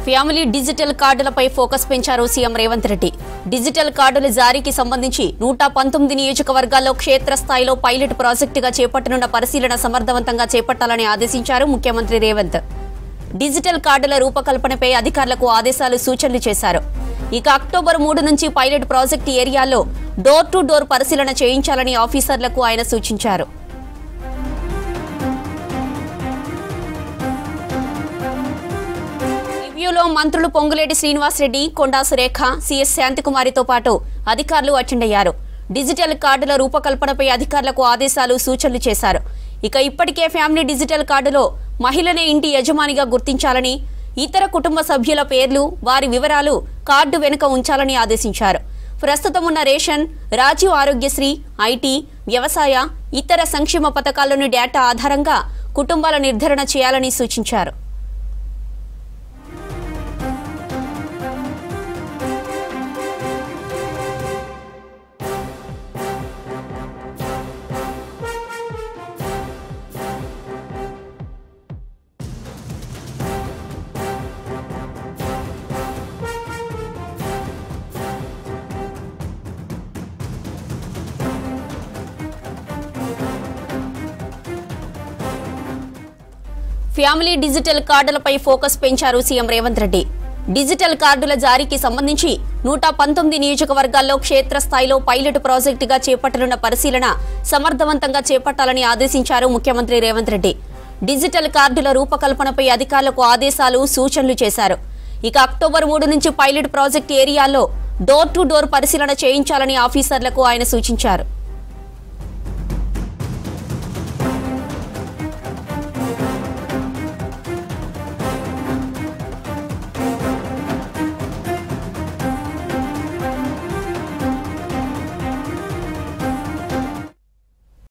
family digital కార్డులపై focus పెంచారు CM Revanth Reddy digital కార్డుల జారీకి సంబంధించి నూట పంతొమ్మిది నియోజకవర్గాల్లో క్షేత్రస్థాయిలో పైలట్ ప్రాజెక్టుగా చేపట్టనున్న పరిశీలన సమర్థవంతంగా చేపట్టాలని ఆదేశించారు ముఖ్యమంత్రి రేవంత్ డిజిటల్ కార్డుల రూపకల్పనపై అధికారులకు ఆదేశాలు సూచనలు చేశారు ఇక అక్టోబర్ మూడు నుంచి పైలట్ ప్రాజెక్టు ఏరియాల్లో డోర్ టు డోర్ పరిశీలన చేయించాలని ఆఫీసర్లకు ఆయన సూచించారు రివ్యూలో మంత్రులు పొంగులేటి శ్రీనివాసరెడ్డి కొండా సురేఖ సిఎస్ శాంతికుమారితో పాటు అధికారులు అటెండ్ అయ్యారు డిజిటల్ కార్డుల రూపకల్పనపై అధికారులకు ఆదేశాలు సూచనలు చేశారు ఇక ఇప్పటికే ఫ్యామిలీ డిజిటల్ కార్డులో మహిళనే ఇంటి యజమానిగా గుర్తించాలని ఇతర కుటుంబ సభ్యుల పేర్లు వారి వివరాలు కార్డు వెనుక ఉంచాలని ఆదేశించారు ప్రస్తుతం ఉన్న రేషన్ రాజీవ్ ఆరోగ్యశ్రీ ఐటీ వ్యవసాయ ఇతర సంక్షేమ పథకాల్లోని డేటా ఆధారంగా కుటుంబాల నిర్ధారణ చేయాలని సూచించారు ఫ్యామిలీ డిజిటల్ కార్డులపై ఫోకస్ పెంచారు సీఎం రేవంత్ రెడ్డి డిజిటల్ కార్డుల జారీకి సంబంధించి నూట పంతొమ్మిది నియోజకవర్గాల్లో క్షేత్రస్థాయిలో పైలట్ ప్రాజెక్టుగా చేపట్టనున్న పరిశీలన సమర్థవంతంగా చేపట్టాలని ఆదేశించారు ముఖ్యమంత్రి రేవంత్ రెడ్డి డిజిటల్ కార్డుల రూపకల్పనపై అధికారులకు ఆదేశాలు సూచనలు చేశారు ఇక అక్టోబర్ మూడు నుంచి పైలట్ ప్రాజెక్టు ఏరియాల్లో డోర్ టు డోర్ పరిశీలన చేయించాలని ఆఫీసర్లకు ఆయన సూచించారు